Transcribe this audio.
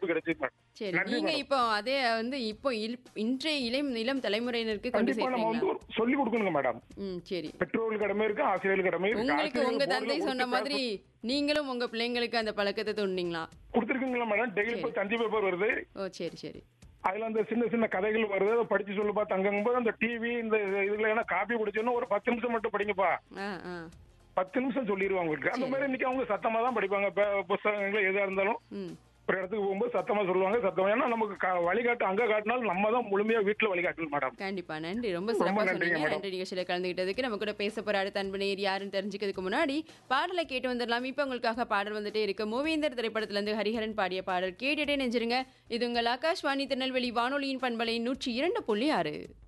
வாய்ப்பு கிடைச்சது மேடம் சரி நன்றி நீங்க மேடம். இப்போ அதே வந்து இப்போ இல்- இன்றைய இளம் இளம் தலைமுறையினருக்கு கொண்டு கண்டிப்பா நம்ம வந்து சேர்த்தீங்களா ஒரு சொல்லி கொடுக்கணுங்க மேடம் ம் சரி பெற்றோர்கள் கடமை இருக்கு ஆசிரியர்கள் கடமை இருக்கு உங்களுக்கு ஆசிரியர்கள் உங்க போர்டுல தந்தை சொன்ன கொடுத்து மாதிரி நீங்களும் உங்க பிள்ளைங்களுக்கு அந்த பழக்கத்தை தோண்டிங்களா கொடுத்துருக்கீங்களா மேடம் டெய்லி இப்போ தந்தி பேப்பர் வருது ஓ சரி சரி அதுல அந்த சின்ன சின்ன கதைகள் வருது அதை படிச்சு சொல்லுப்பா தங்கும்போது அந்த டிவி இந்த இதுல ஏன்னா காப்பி குடிச்சோன்னா ஒரு பத்து நிமிஷம் மட்டும் படிங்கப்பா ஆ ஆ பத்து நிமிஷம் சொல்லிடுவாங்க உங்களுக்கு அந்த மாதிரி இன்னைக்கு அவங்க சத்தமா தான் படிப்பாங்க இப்ப புஸ்தகங்கள் எதா இருந்தாலும் ம் ஒரு இடத்துக்கு போகும்போது சத்தமா சொல்லுவாங்க சத்தமா ஏன்னா நமக்கு க- வழிகாட்டு அங்க காட்டினாலும் நம்ம தான் முழுமையா வீட்டுல வழிகாட்டணும் மேடம் கண்டிப்பா நன்றி ரொம்ப சிறப்பா நன்றிங்க, சொன்னீங்க மேடம். நன்றி நிகழ்ச்சியில கலந்துகிட்டதுக்கு நம்ம கூட பேச போற அடுத்த அன்பு நேயர் யாருன்னு தெரிஞ்சுக்கிறதுக்கு முன்னாடி பாடலை கேட்டு வந்துடலாம் இப்ப உங்களுக்காக பாடல் வந்துட்டே இருக்கு மூவேந்தர் திரைப்படத்துல இருந்து ஹரிஹரன் பாடிய பாடல் கேட்டுட்டே நெஞ்சிருங்க இது உங்கள் ஆகாஷ்வாணி திருநெல்வேலி வானொலியின் பண்பலை நூற்றி இரண்டு புள்ளி ஆறு